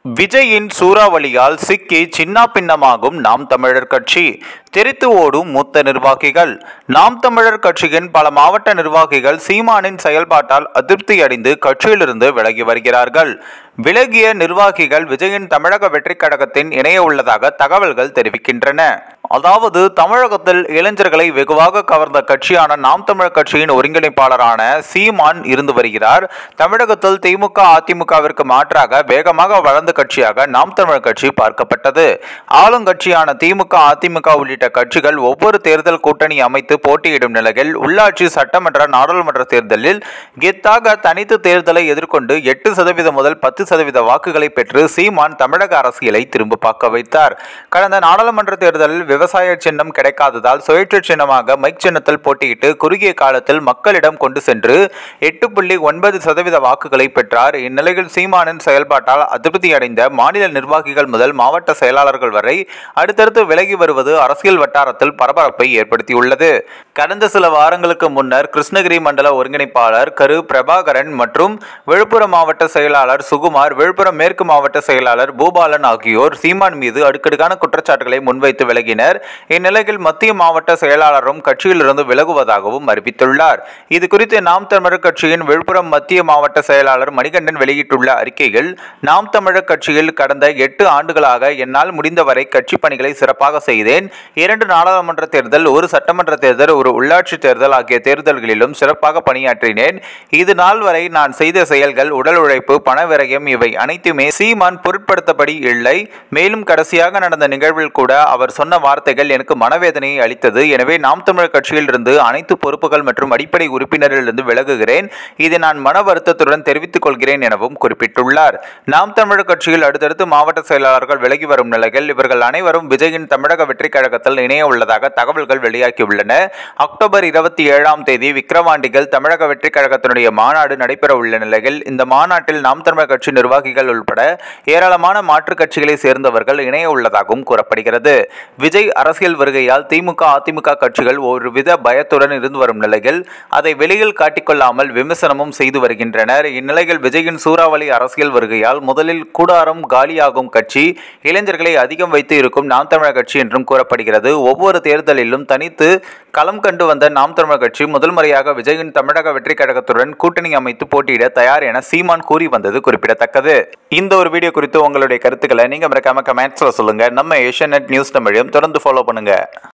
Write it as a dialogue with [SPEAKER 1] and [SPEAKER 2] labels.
[SPEAKER 1] விஜயின் சூறாவளியால் சிக்கி சின்னாபின்னமாகும் நாம் தமிழர் கட்சி தெரித்து ஓடும் மூத்த நிர்வாகிகள் நாம் தமிழர் கட்சியின் பல மாவட்ட நிர்வாகிகள் சீமானின் செயல்பாட்டால் அதிருப்தி அடைந்து கட்சியிலிருந்து விலகி வருகிறார்கள் விலகிய நிர்வாகிகள் விஜயின் தமிழக வெற்றிக் கழகத்தின் இணைய உள்ளதாக தகவல்கள் தெரிவிக்கின்றன அதாவது தமிழகத்தில் இளைஞர்களை வெகுவாக கவர்ந்த கட்சியான நாம் தமிழர் கட்சியின் ஒருங்கிணைப்பாளரான சீமான் இருந்து வருகிறார் தமிழகத்தில் திமுக அதிமுகவிற்கு மாற்றாக வேகமாக வளர்ந்த கட்சியாக நாம் தமிழர் கட்சி பார்க்கப்பட்டது ஆளுங்கட்சியான திமுக அதிமுக உள்ளிட்ட கட்சிகள் ஒவ்வொரு தேர்தல் கூட்டணி அமைத்து போட்டியிடும் நிலையில் உள்ளாட்சி சட்டமன்ற நாடாளுமன்ற தேர்தலில் கெத்தாக தனித்து தேர்தலை எதிர்கொண்டு எட்டு சதவீதம் முதல் பத்து சதவீத வாக்குகளை பெற்று சீமான் தமிழக அரசியலை திரும்ப பார்க்க வைத்தார் கடந்த நாடாளுமன்ற தேர்தலில் விவசாய சின்னம் கிடைக்காததால் சுயேட்சை சின்னமாக மைக் சின்னத்தில் போட்டியிட்டு குறுகிய காலத்தில் மக்களிடம் கொண்டு சென்று எட்டு புள்ளி ஒன்பது சதவீத வாக்குகளை பெற்றார் இந்நிலையில் சீமானின் செயல்பாட்டால் அதிருப்தி அடைந்த மாநில நிர்வாகிகள் முதல் மாவட்ட செயலாளர்கள் வரை அடுத்தடுத்து விலகி வருவது அரசியல் வட்டாரத்தில் பரபரப்பை ஏற்படுத்தியுள்ளது கடந்த சில வாரங்களுக்கு முன்னர் கிருஷ்ணகிரி மண்டல ஒருங்கிணைப்பாளர் கரு பிரபாகரன் மற்றும் விழுப்புரம் மாவட்ட செயலாளர் சுகுமார் விழுப்புரம் மேற்கு மாவட்ட செயலாளர் பூபாலன் ஆகியோர் சீமான் மீது அடுக்கடுக்கான குற்றச்சாட்டுகளை முன்வைத்து விலகினர் இந்நிலையில் மத்திய மாவட்ட செயலாளரும் கட்சியிலிருந்து விலகுவதாகவும் அறிவித்துள்ளார் இது குறித்து நாம் தமிழர் கட்சியின் விழுப்புரம் மத்திய மாவட்ட செயலாளர் மணிகண்டன் வெளியிட்டுள்ள அறிக்கையில் நாம் தமிழர் கட்சியில் கடந்த எட்டு ஆண்டுகளாக என்னால் முடிந்தவரை கட்சி பணிகளை சிறப்பாக செய்தேன் இரண்டு நாடாளுமன்ற தேர்தல் ஒரு சட்டமன்ற தேர்தல் ஒரு உள்ளாட்சி தேர்தல் ஆகிய தேர்தல்களிலும் சிறப்பாக பணியாற்றினேன் இது நாள் வரை நான் செய்த செயல்கள் உடல் உழைப்பு பண விரயம் இவை அனைத்துமே சீமான் பொருட்படுத்தபடி இல்லை மேலும் கடைசியாக நடந்த நிகழ்வில் கூட அவர் சொன்ன வார்த்தைகள் எனக்கு மனவேதனையை அளித்தது எனவே நாம் தமிழர் கட்சியில் இருந்து அனைத்து பொறுப்புகள் மற்றும் அடிப்படை உறுப்பினரிலிருந்து விலகுகிறேன் இதை நான் மன வருத்தத்துடன் தெரிவித்துக் கொள்கிறேன் எனவும் குறிப்பிட்டுள்ளார் நாம் தமிழர் கட்சியில் அடுத்தடுத்து மாவட்ட செயலாளர்கள் விலகி வரும் நிலையில் இவர்கள் அனைவரும் விஜயின் தமிழக வெற்றிக் கழகத்தில் இணைய உள்ளதாக தகவல்கள் வெளியாகியுள்ளன அக்டோபர் இருபத்தி ஏழாம் தேதி விக்கிரவாண்டிகள் தமிழக வெற்றிக் கழகத்தினுடைய மாநாடு நடைபெற உள்ள நிலையில் இந்த மாநாட்டில் நாம் தமிழர் கட்சி நிர்வாகிகள் உள்பட ஏராளமான மாற்றுக் கட்சிகளை சேர்ந்தவர்கள் இணைய உள்ளதாகவும் கூறப்படுகிறது விஜய் அரசியல் வருகையால் திமுக அதிமுக கட்சிகள் ஒருவித பயத்துடன் இருந்து வரும் நிலையில் அதை வெளியில் காட்டிக்கொள்ளாமல் விமர்சனமும் செய்து வருகின்றனர் இந்நிலையில் விஜயின் சூறாவளி அரசியல் வருகையால் முதலில் கூடாரம் காலியாகும் கட்சி இளைஞர்களை அதிகம் வைத்து இருக்கும் நாம் தமிழர் கட்சி என்றும் கூறப்படுகிறது ஒவ்வொரு தேர்தலிலும் தனித்து களம் கண்டு வந்த நாம் தமிழர் கட்சி முதல் முறையாக விஜயின் தமிழக வெற்றிக் கழகத்துடன் கூட்டணி அமைத்து போட்டியிட தயார் என சீமான் கூறி வந்தது குறிப்பிடத்தக்கது இந்த ஒரு வீடியோ குறித்து உங்களுடைய கருத்துக்களை நீங்க மறக்காம கமெண்ட்ஸ்ல சொல்லுங்க நம்ம ஏஷியநெட் நியூஸ் தமிழையும் தொடர்ந்து ஃபாலோ பண்ணுங்க